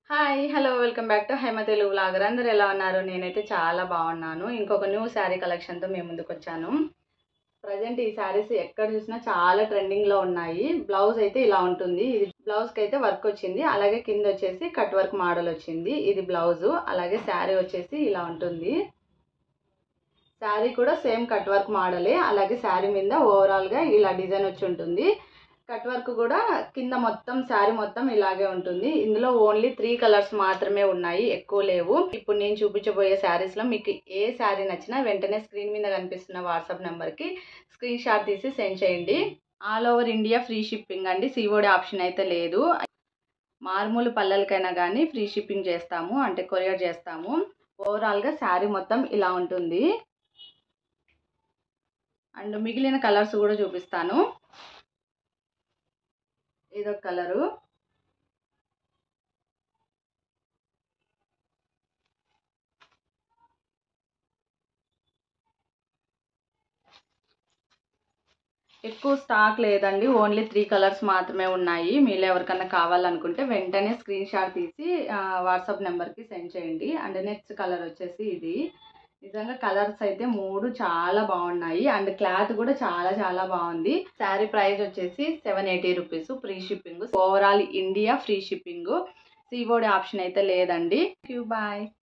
hi hello welcome back to Haima Telugu vlogger అందరు ఎలా ఉన్నారు నేనైతే చాలా బాగున్నాను ఇంకొక న్యూ శారీ కలెక్షన్తో మేము ముందుకు వచ్చాను ప్రజెంట్ ఈ శారీస్ ఎక్కడ చూసినా చాలా ట్రెండింగ్లో ఉన్నాయి బ్లౌజ్ అయితే ఇలా ఉంటుంది ఇది బ్లౌజ్కి అయితే వర్క్ వచ్చింది అలాగే కింద వచ్చేసి కట్ వర్క్ మోడల్ వచ్చింది ఇది బ్లౌజు అలాగే శారీ వచ్చేసి ఇలా ఉంటుంది శారీ కూడా సేమ్ కట్ వర్క్ మోడలే అలాగే శారీ మీద ఓవరాల్గా ఇలా డిజైన్ వచ్చి ఉంటుంది కట్ వర్క్ కూడా కింద మొత్తం శారీ మొత్తం ఇలాగే ఉంటుంది ఇందులో ఓన్లీ త్రీ కలర్స్ మాత్రమే ఉన్నాయి ఎక్కువ లేవు ఇప్పుడు నేను చూపించబోయే శారీస్లో మీకు ఏ శారీ నచ్చినా వెంటనే స్క్రీన్ మీద కనిపిస్తున్న వాట్సాప్ నెంబర్కి స్క్రీన్ షాట్ తీసి సెండ్ చేయండి all over India free shipping అండి సిఓడి ఆప్షన్ అయితే లేదు మారుమూల పల్లెలకైనా కానీ ఫ్రీ షిప్పింగ్ చేస్తాము అంటే కొరియర్ చేస్తాము ఓవరాల్గా శారీ మొత్తం ఇలా ఉంటుంది అండ్ మిగిలిన కలర్స్ కూడా చూపిస్తాను ఇదొక కలరు ఎక్కువ స్టాక్ లేదండి ఓన్లీ త్రీ కలర్స్ మాత్రమే ఉన్నాయి మీరు ఎవరికన్నా కావాలనుకుంటే వెంటనే స్క్రీన్ షాట్ తీసి వాట్సాప్ నెంబర్కి సెండ్ చేయండి అండ్ నెక్స్ట్ కలర్ వచ్చేసి ఇది నిజంగా కలర్స్ అయితే మూడు చాలా బాగున్నాయి అండ్ క్లాత్ కూడా చాలా చాలా బాగుంది శారీ ప్రైస్ వచ్చేసి seven eighty rupees free shipping overall India free shipping COD option అయితే లేదండి క్యూ బాయ్